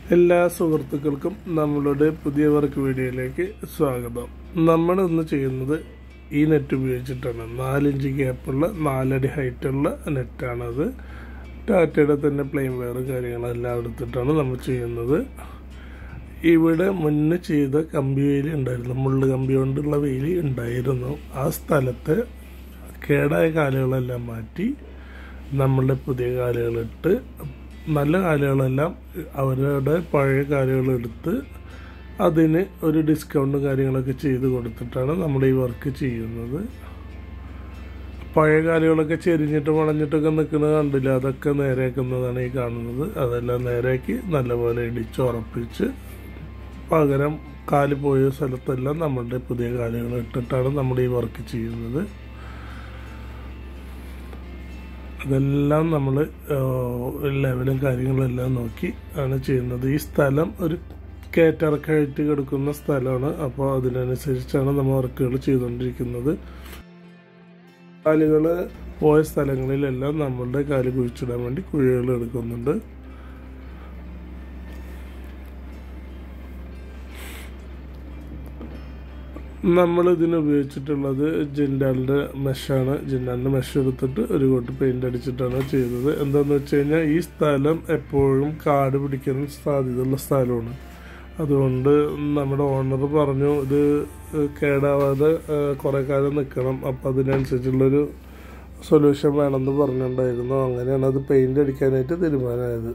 എല്ലാ സുഹൃത്തുക്കൾക്കും നമ്മളുടെ പുതിയ വർക്ക് വീഡിയോയിലേക്ക് സ്വാഗതം നമ്മൾ ഇന്ന് ചെയ്യുന്നത് ഈ നെറ്റ് ഉപയോഗിച്ചിട്ടാണ് നാലിഞ്ച് ഗ്യാപ്പുള്ള നാലടി ഹൈറ്റുള്ള നെറ്റാണത് ടാറ്റയുടെ തന്നെ പ്ലെയിൻ വെയർ കാര്യങ്ങളെല്ലാം എടുത്തിട്ടാണ് നമ്മൾ ചെയ്യുന്നത് ഇവിടെ മുന്നേ ചെയ്ത കമ്പി വേലി ഉണ്ടായിരുന്നു മുള്ളു കമ്പി കൊണ്ടുള്ള വേലി ഉണ്ടായിരുന്നു ആ സ്ഥലത്ത് കേടായ കാലുകളെല്ലാം മാറ്റി നമ്മളുടെ പുതിയ കാലുകളിട്ട് നല്ല കാലുകളെല്ലാം അവരുടെ പഴയ കാലുകൾ എടുത്ത് അതിന് ഒരു ഡിസ്കൗണ്ടും കാര്യങ്ങളൊക്കെ ചെയ്ത് കൊടുത്തിട്ടാണ് നമ്മൾ ഈ വർക്ക് ചെയ്യുന്നത് പഴയ കാലുകളൊക്കെ ചെരിഞ്ഞിട്ട് വളഞ്ഞിട്ടൊക്കെ നിൽക്കുന്നത് കണ്ടില്ല അതൊക്കെ നേരെയാക്കുന്നതാണ് ഈ കാണുന്നത് അതെല്ലാം നേരെയാക്കി നല്ലപോലെ ഇടിച്ചുറപ്പിച്ച് പകരം കാല് പോയ സ്ഥലത്തെല്ലാം നമ്മളുടെ പുതിയ കാലുകൾ ഇട്ടിട്ടാണ് നമ്മൾ ഈ വർക്ക് ചെയ്യുന്നത് അതെല്ലാം നമ്മൾ ലെവലും കാര്യങ്ങളും എല്ലാം നോക്കി ആണ് ചെയ്യുന്നത് ഈ സ്ഥലം ഒരു കയറ്റിറക്കായിട്ട് കിടക്കുന്ന സ്ഥലമാണ് അപ്പോൾ അതിനനുസരിച്ചാണ് നമ്മൾ വർക്കുകൾ ചെയ്തുകൊണ്ടിരിക്കുന്നത് കാലുകൾ പോയ സ്ഥലങ്ങളിലെല്ലാം നമ്മളുടെ കാല് കുഴിച്ചിടാൻ വേണ്ടി കുഴികൾ എടുക്കുന്നുണ്ട് നമ്മൾ ഇതിന് ഉപയോഗിച്ചിട്ടുള്ളത് ജിൻഡാലിൻ്റെ മെഷാണ് ജിൻഡാലിൻ്റെ മെഷ് എടുത്തിട്ട് ഒരു കോട്ട് പെയിൻ്റ് അടിച്ചിട്ടാണ് ചെയ്തത് എന്താണെന്ന് വെച്ച് കഴിഞ്ഞാൽ ഈ സ്ഥലം എപ്പോഴും കാട് പിടിക്കാൻ സാധ്യതയുള്ള സ്ഥലമാണ് അതുകൊണ്ട് നമ്മുടെ ഓണർ പറഞ്ഞു ഇത് കേടാവാതെ കുറേ കാലം നിൽക്കണം അപ്പം അതിനനുസരിച്ചുള്ളൊരു സൊല്യൂഷൻ വേണമെന്ന് പറഞ്ഞിട്ടുണ്ടായിരുന്നു അങ്ങനെയാണ് അത് പെയിൻ്റ് അടിക്കാനായിട്ട് തീരുമാനമായത്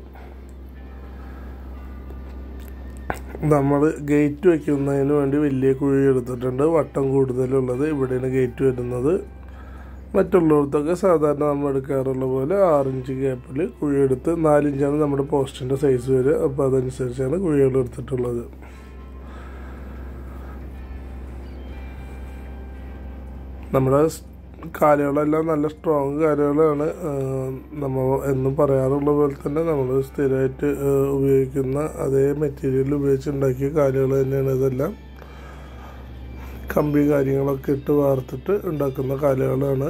നമ്മൾ ഗേറ്റ് വയ്ക്കുന്നതിന് വേണ്ടി വലിയ കുഴി എടുത്തിട്ടുണ്ട് വട്ടം കൂടുതലുള്ളത് ഇവിടെയാണ് ഗേറ്റ് വരുന്നത് മറ്റുള്ളിടത്തൊക്കെ സാധാരണ നമ്മൾ എടുക്കാറുള്ള പോലെ ആറിഞ്ച് ഗ്യാപ്പിൽ കുഴിയെടുത്ത് നാലിഞ്ചാണ് നമ്മുടെ പോസ്റ്റിൻ്റെ സൈസ് വരിക അപ്പോൾ അതനുസരിച്ചാണ് കുഴികൾ എടുത്തിട്ടുള്ളത് നമ്മുടെ കാലുകളെല്ലാം നല്ല സ്ട്രോങ് കാലുകളാണ് നമ്മൾ എന്നും പറയാറുള്ള പോലെ തന്നെ നമ്മൾ സ്ഥിരമായിട്ട് ഉപയോഗിക്കുന്ന അതേ മെറ്റീരിയൽ ഉപയോഗിച്ച് ഉണ്ടാക്കിയ കാലുകൾ തന്നെയാണ് ഇതെല്ലാം കമ്പി കാര്യങ്ങളൊക്കെ ഇട്ട് വാർത്തിട്ട് ഉണ്ടാക്കുന്ന കാലുകളാണ്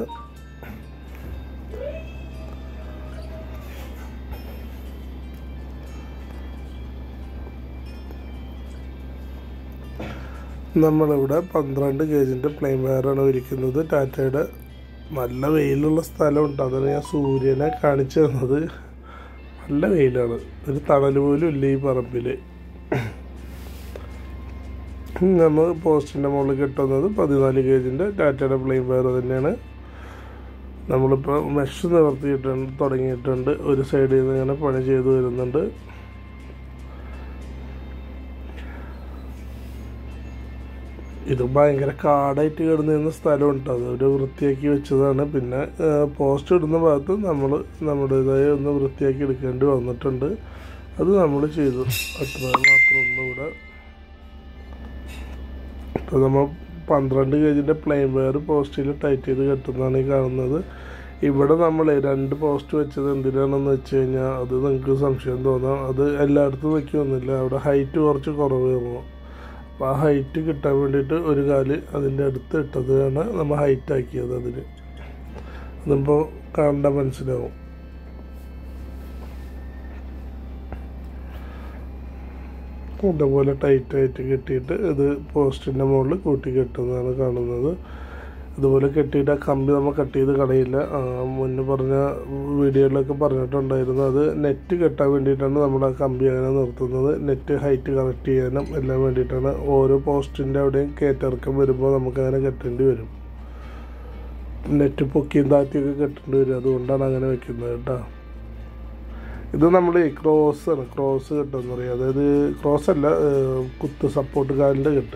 നമ്മളിവിടെ പന്ത്രണ്ട് കേജിൻ്റെ പ്ലെയിൻ വയറാണ് ഇരിക്കുന്നത് ടാറ്റയുടെ നല്ല വെയിലുള്ള സ്ഥലമുണ്ട് അതാണ് ഞാൻ സൂര്യനെ കാണിച്ചു തന്നത് നല്ല വെയിലാണ് ഒരു തണൽ പോലും ഇല്ല ഈ പറമ്പിൽ നമ്മൾ പോസ്റ്റിൻ്റെ മുകളിൽ കിട്ടുന്നത് പതിനാല് കേജിൻ്റെ ടാറ്റയുടെ പ്ലെയിൻ വയർ തന്നെയാണ് നമ്മളിപ്പോൾ മെഷ് നിവർത്തിയിട്ടുണ്ട് തുടങ്ങിയിട്ടുണ്ട് ഒരു സൈഡിൽ നിന്ന് ഇങ്ങനെ പണി ചെയ്തു വരുന്നുണ്ട് ഇത് ഭയങ്കര കാടായിട്ട് കിടന്നിരുന്ന സ്ഥലമുണ്ട് അത് ഒരു വൃത്തിയാക്കി വെച്ചതാണ് പിന്നെ പോസ്റ്റ് ഇടുന്ന ഭാഗത്ത് നമ്മൾ നമ്മുടേതായ ഒന്ന് വൃത്തിയാക്കി എടുക്കേണ്ടി വന്നിട്ടുണ്ട് അത് നമ്മൾ ചെയ്തു അത്ര മാത്രമേ ഇവിടെ ഇപ്പോൾ നമ്മൾ പന്ത്രണ്ട് കേജിൻ്റെ പ്ലെയിൻ വെയർ പോസ്റ്റിൽ ടൈറ്റ് ചെയ്ത് കെട്ടുന്നതാണ് ഈ കാണുന്നത് ഇവിടെ നമ്മൾ രണ്ട് പോസ്റ്റ് വെച്ചത് എന്തിനാണെന്ന് വെച്ച് കഴിഞ്ഞാൽ അത് നിങ്ങൾക്ക് സംശയം തോന്നാം അത് എല്ലായിടത്തും വയ്ക്കുമൊന്നുമില്ല അവിടെ ഹൈറ്റ് കുറച്ച് കുറവ് വരുന്നു അപ്പോൾ ആ ഹൈറ്റ് കിട്ടാൻ വേണ്ടിയിട്ട് ഒരു കാല് അതിൻ്റെ അടുത്ത് ഇട്ടതാണ് നമ്മൾ ഹൈറ്റ് ആക്കിയത് അതിന് അതിപ്പോൾ കണ്ടാൽ മനസ്സിലാവും ഇതേപോലെ ടൈറ്റായിട്ട് കെട്ടിയിട്ട് ഇത് പോസ്റ്റിൻ്റെ മുകളിൽ കൂട്ടി കെട്ടുന്നതാണ് കാണുന്നത് ഇതുപോലെ കെട്ടിയിട്ട് ആ കമ്പി നമ്മൾ കട്ട് ചെയ്ത് കളയില്ല മുന്നേ പറഞ്ഞ വീഡിയോയിലൊക്കെ പറഞ്ഞിട്ടുണ്ടായിരുന്നു അത് നെറ്റ് കെട്ടാൻ വേണ്ടിയിട്ടാണ് നമ്മൾ ആ കമ്പി അങ്ങനെ നിർത്തുന്നത് നെറ്റ് ഹൈറ്റ് കറക്റ്റ് ചെയ്യാനും എല്ലാം വേണ്ടിയിട്ടാണ് ഓരോ പോസ്റ്റിൻ്റെ അവിടെയും കയറ്റിറക്കം വരുമ്പോൾ നമുക്ക് അങ്ങനെ കെട്ടേണ്ടി വരും നെറ്റ് പൊക്കിയും താത്തിയൊക്കെ കെട്ടേണ്ടി വരും അതുകൊണ്ടാണ് അങ്ങനെ വെക്കുന്നത് കേട്ടോ ഇത് നമ്മൾ ക്രോസ് ആണ് ക്രോസ് കെട്ടെന്ന് പറയും അതായത് ക്രോസ് അല്ല കുത്ത് സപ്പോർട്ട് കാലിൻ്റെ കെട്ട്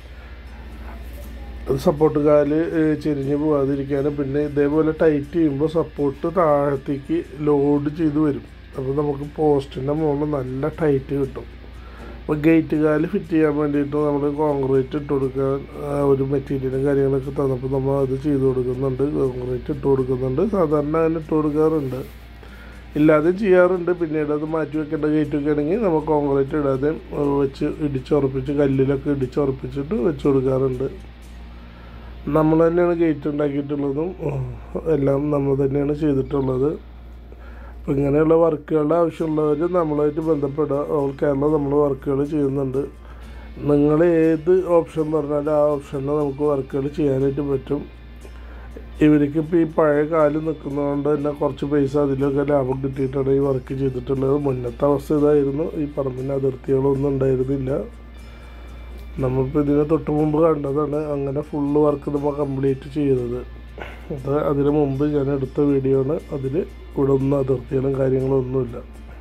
സപ്പോർട്ട് കാല് ചെരിഞ്ഞ് പോകാതിരിക്കാനും പിന്നെ ഇതേപോലെ ടൈറ്റ് ചെയ്യുമ്പോൾ സപ്പോർട്ട് താഴത്തേക്ക് ലോഡ് ചെയ്ത് വരും അപ്പോൾ നമുക്ക് പോസ്റ്റിൻ്റെ മുകളിൽ നല്ല ടൈറ്റ് കിട്ടും അപ്പോൾ ഗേറ്റ് കാല് ഫിറ്റ് ചെയ്യാൻ വേണ്ടിയിട്ട് നമ്മൾ കോൺക്രീറ്റ് ഇട്ട് കൊടുക്കാൻ ഒരു മെറ്റീരിയലും കാര്യങ്ങളൊക്കെ തന്നപ്പോൾ നമ്മൾ അത് ചെയ്ത് കൊടുക്കുന്നുണ്ട് കോൺക്രീറ്റ് ഇട്ട് കൊടുക്കുന്നുണ്ട് സാധാരണ അങ്ങനെ ഇട്ട് കൊടുക്കാറുണ്ട് ഇല്ലാതെ ചെയ്യാറുണ്ട് പിന്നീട് അത് മാറ്റി വെക്കേണ്ട ഗേറ്റൊക്കെ ആണെങ്കിൽ നമ്മൾ കോൺക്രീറ്റ് ഇടാതെ വെച്ച് ഇടിച്ചുറപ്പിച്ച് കല്ലിലൊക്കെ ഇടിച്ചുറപ്പിച്ചിട്ട് വെച്ച് കൊടുക്കാറുണ്ട് നമ്മൾ തന്നെയാണ് ഗേറ്റ് ഉണ്ടാക്കിയിട്ടുള്ളതും എല്ലാം നമ്മൾ തന്നെയാണ് ചെയ്തിട്ടുള്ളത് അപ്പം ഇങ്ങനെയുള്ള വർക്കുകളുടെ ആവശ്യമുള്ളവർ നമ്മളുമായിട്ട് ബന്ധപ്പെടുക ഓൾ കേരള നമ്മൾ വർക്കുകൾ ചെയ്യുന്നുണ്ട് നിങ്ങൾ ഏത് ഓപ്ഷൻ പറഞ്ഞാലും ആ ഓപ്ഷനിൽ നമുക്ക് വർക്കുകൾ ചെയ്യാനായിട്ട് പറ്റും ഇവർക്ക് ഇപ്പോൾ ഈ പഴയ കാലം നിൽക്കുന്നതുകൊണ്ട് തന്നെ കുറച്ച് പൈസ അതിലൊക്കെ ലാഭം കിട്ടിയിട്ടാണ് ഈ വർക്ക് ചെയ്തിട്ടുള്ളത് മുന്നത്തെ അവസ്ഥ ഇതായിരുന്നു ഈ പറമ്പിന് അതിർത്തികളൊന്നും ഉണ്ടായിരുന്നില്ല നമ്മളിപ്പോൾ ഇതിന് തൊട്ട് മുമ്പ് കണ്ടതാണ് അങ്ങനെ ഫുള്ള് വർക്ക് നമ്മൾ കംപ്ലീറ്റ് ചെയ്തത് അത് അതിന് മുമ്പ് ഞാൻ എടുത്ത വീഡിയോ ആണ് അതിൽ ഇവിടെ ഒന്നും അതിർത്തികളും കാര്യങ്ങളും ഒന്നുമില്ല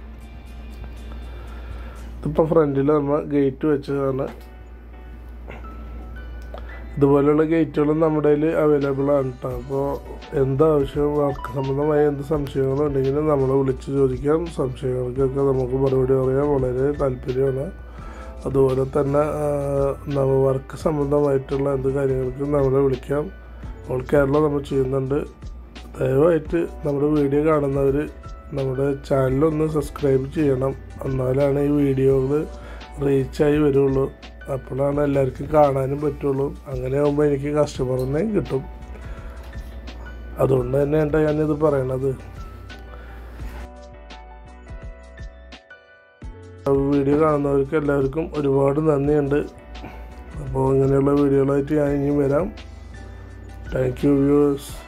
ഇതിപ്പോൾ ഫ്രണ്ടിൽ നമ്മൾ ഗേറ്റ് വെച്ചതാണ് ഇതുപോലെയുള്ള ഗേറ്റുകളും നമ്മുടെ കയ്യിൽ അവൈലബിൾ ആണ് കേട്ടോ അപ്പോൾ എന്താവശ്യം വർക്ക് സംബന്ധമായ എന്ത് സംശയങ്ങളും ഉണ്ടെങ്കിലും നമ്മളെ വിളിച്ച് ചോദിക്കാം സംശയങ്ങൾക്കൊക്കെ നമുക്ക് മറുപടി പറയാൻ വളരെ താല്പര്യമാണ് അതുപോലെ തന്നെ നമ്മൾ വർക്ക് സംബന്ധമായിട്ടുള്ള എന്ത് കാര്യങ്ങൾക്കും നമ്മളെ വിളിക്കാം ഓൾ കേരള നമ്മൾ ചെയ്യുന്നുണ്ട് ദയവായിട്ട് നമ്മുടെ വീഡിയോ കാണുന്നവർ നമ്മുടെ ചാനലൊന്ന് സബ്സ്ക്രൈബ് ചെയ്യണം എന്നാലാണ് ഈ വീഡിയോകൾ റീച്ചായി വരുള്ളൂ അപ്പോഴാണ് എല്ലാവർക്കും കാണാനും പറ്റുള്ളൂ അങ്ങനെ ആകുമ്പോൾ എനിക്ക് കസ്റ്റമറിനെ കിട്ടും അതുകൊണ്ട് തന്നെയാണ് ഞാനിത് പറയണത് വീഡിയോ കാണുന്നവർക്ക് എല്ലാവർക്കും ഒരുപാട് നന്ദിയുണ്ട് അപ്പോൾ ഇങ്ങനെയുള്ള വീഡിയോകളായിട്ട് ഞാൻ ഇനിയും വരാം താങ്ക് യു വ്യൂവേഴ്സ്